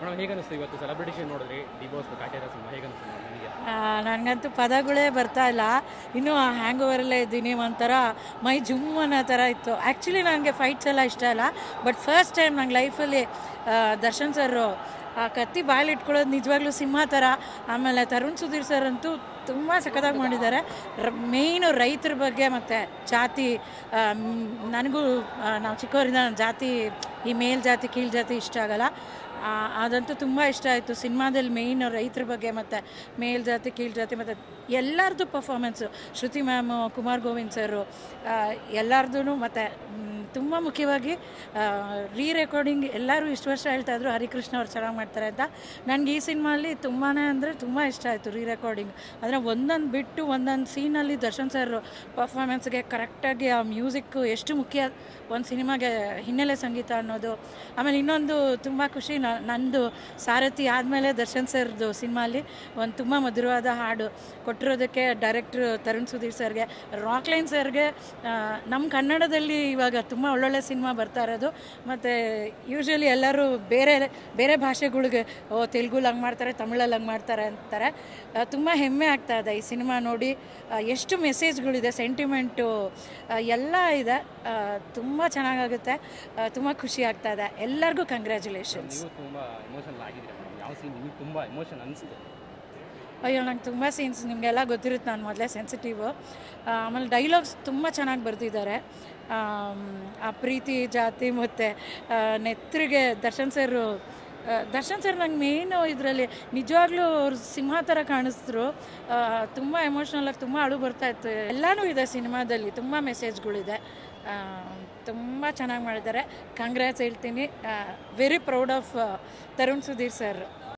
madam ಹೇಗೆ ಅನಿಸ್ತು ಇವತ್ತು ಸೆಲೆಬ್ರಿಟೇಷನ್ ನೋಡಿದ್ರಿ ಡಿ ಬಾಸ್ ಕಾಟೇರ ಸಿನಿಮಾ ಹೇಗೆ ಅನಿಸ್ತು ಮೇಡಮ್ ನಿಮಗೆ ನನಗಂತೂ ಪದಗಳೇ ಬರ್ತಾ ಇಲ್ಲ ಇನ್ನೂ ಹ್ಯಾಂಗ್ ಓವರಲ್ಲೇ ಇದ್ದೀನಿ ಒಂಥರ ಮೈ ಜುಮ್ ಅನ್ನೋ ಥರ ಇತ್ತು ಆ್ಯಕ್ಚುಲಿ ನನಗೆ ಫೈಟ್ಸ್ ಎಲ್ಲ ಇಷ್ಟ ಇಲ್ಲ ಬಟ್ ಫಸ್ಟ್ ಟೈಮ್ ನಂಗೆ ಲೈಫಲ್ಲಿ ದರ್ಶನ್ ಸರ್ ಆ ಕತ್ತಿ ಬಾಯಲ್ಲಿ ಇಟ್ಕೊಳ್ಳೋದು ನಿಜವಾಗ್ಲೂ ಸಿಂಹ ಥರ ಆಮೇಲೆ ತರುಣ್ ಸುಧೀರ್ ಸರ್ ಅಂತೂ ತುಂಬ ಸಖತ್ತಾಗಿ ಮಾಡಿದ್ದಾರೆ ಮೇಯ್ನು ರೈತರ ಬಗ್ಗೆ ಮತ್ತು ಜಾತಿ ಆ, ಮ್, ನನಗೂ ಆ, ನಾವು ಚಿಕ್ಕವರಿಂದ ಜಾತಿ ಈ ಮೇಲ್ ಜಾತಿ ಕೀಳ್ ಜಾತಿ ಇಷ್ಟ ಆಗಲ್ಲ ಆ, ಅದಂತೂ ತುಂಬ ಇಷ್ಟ ಆಯಿತು ಸಿನಿಮಾದಲ್ಲಿ ಮೇಯ್ನ್ ರೈತರ ಬಗ್ಗೆ ಮತ್ತು ಮೇಲ್ ಜಾತಿ ಕೀಳ್ ಜಾತಿ ಮತ್ತು ಎಲ್ಲರದ್ದು performance Shruti ma'am Kumar Govind sir ಎಲ್ಲರದ್ದು ಮತ್ತು ತುಂಬ ಮುಖ್ಯವಾಗಿ ರೀ ರೆಕಾರ್ಡಿಂಗ್ ಎಲ್ಲರೂ ಇಷ್ಟು ವರ್ಷ ಹೇಳ್ತಾ ಇದ್ರು ಹರಿಕೃಷ್ಣ ಅವ್ರು ಚೆನ್ನಾಗಿ ಮಾಡ್ತಾರೆ ಅಂತ ನನಗೆ ಈ ಸಿನಿಮಾಲಿ ತುಂಬಾ ಅಂದರೆ ತುಂಬ ಇಷ್ಟ ಆಯಿತು ರೀ ರೆಕಾರ್ಡಿಂಗ್ ಅಂದರೆ ಒಂದೊಂದು ಬಿಟ್ಟು ಒಂದೊಂದು ಸೀನಲ್ಲಿ ದರ್ಶನ್ ಸರ್ ಪರ್ಫಾಮೆನ್ಸ್ಗೆ ಕರೆಕ್ಟಾಗಿ ಆ ಮ್ಯೂಸಿಕ್ಕು ಎಷ್ಟು ಮುಖ್ಯ ಒಂದು ಸಿನಿಮಾಗೆ ಹಿನ್ನೆಲೆ ಸಂಗೀತ ಅನ್ನೋದು ಆಮೇಲೆ ಇನ್ನೊಂದು ತುಂಬ ಖುಷಿ ನ- ನಂದು ಸಾರಥಿ ಆದಮೇಲೆ ದರ್ಶನ್ ಸರ್ದು ಸಿನಿಮಾಲಿ ಒಂದು ತುಂಬ ಮಧುರವಾದ ಹಾಡು ಕೊಟ್ಟಿರೋದಕ್ಕೆ ಡೈರೆಕ್ಟ್ರು ತರುಣ್ ಸುಧೀರ್ ಸರ್ಗೆ ರಾಕ್ಲೈನ್ ಸರ್ಗೆ ನಮ್ಮ ಕನ್ನಡದಲ್ಲಿ ಇವಾಗ ತುಂಬ ಒಳ್ಳೊಳ್ಳೆ ಸಿನಿಮಾ ಬರ್ತಾ ಇರೋದು ಮತ್ತು ಯೂಶ್ವಲಿ ಎಲ್ಲರೂ ಬೇರೆ ಬೇರೆ ಭಾಷೆಗಳಿಗೆ ಓ ತೆಲುಗುಲಿ ಹಂಗೆ ಮಾಡ್ತಾರೆ ತಮಿಳಲ್ಲಿ ಹಂಗೆ ಮಾಡ್ತಾರೆ ಅಂತಾರೆ ತುಂಬ ಹೆಮ್ಮೆ ಆಗ್ತಾ ಇದೆ ಈ ಸಿನಿಮಾ ನೋಡಿ ಆ, ಎಷ್ಟು ಮೆಸೇಜ್ಗಳಿದೆ ಸೆಂಟಿಮೆಂಟು ಎಲ್ಲ ಇದೆ ತುಂಬ ಚೆನ್ನಾಗಾಗುತ್ತೆ ತುಂಬ ಖುಷಿ ಆಗ್ತಾ ಇದೆ ಎಲ್ಲರಿಗೂ ಕಂಗ್ರ್ಯಾಚುಲೇಷನ್ಸ್ ನೀವು ತುಂಬ ಎಮೋಷನಲ್ ಆಗಿದ್ದೀರಾ ಮೇಡಮ್ ಯಾವ ಸೀನ್ ನಿಮಗೆ ತುಂಬ ಎಮೋಷನ್ ಅನಿಸ್ತು ಅಯ್ಯೋ ನಂಗೆ ತುಂಬ ಸೀನ್ಸ್ ನಿಮಗೆಲ್ಲ ಗೊತ್ತಿರುತ್ತೆ ನಾನು ಮೊದಲೇ ಸೆನ್ಸಿಟಿವು ಆಮೇಲೆ ಡೈಲಾಗ್ಸ್ ತುಂಬ ಚೆನ್ನಾಗಿ ಬರೆದಿದ್ದಾರೆ ಆ ಪ್ರೀತಿ ಜಾತಿ ಮತ್ತು ನೆತ್ತರಿಗೆ ದರ್ಶನ್ ಸರ್ ದರ್ಶನ್ ಸರ್ ನಂಗೆ ಮೇಯ್ನು ಇದರಲ್ಲಿ ನಿಜವಾಗ್ಲೂ ಅವ್ರು ಸಿಂಹ ಥರ ಕಾಣಿಸಿದ್ರು ತುಂಬ ಎಮೋಷ್ನಲಾಗಿ ತುಂಬ ಅಳು ಬರ್ತಾ ಇತ್ತು ಎಲ್ಲನೂ ಇದೆ ಸಿನಿಮಾದಲ್ಲಿ ತುಂಬ ಮೆಸೇಜ್ಗಳಿದೆ ತುಂಬ ಚೆನ್ನಾಗಿ ಮಾಡಿದ್ದಾರೆ ಕಂಗ್ರ್ಯಾಟ್ಸ್ ಹೇಳ್ತೀನಿ very proud of Tarun Sudhir sir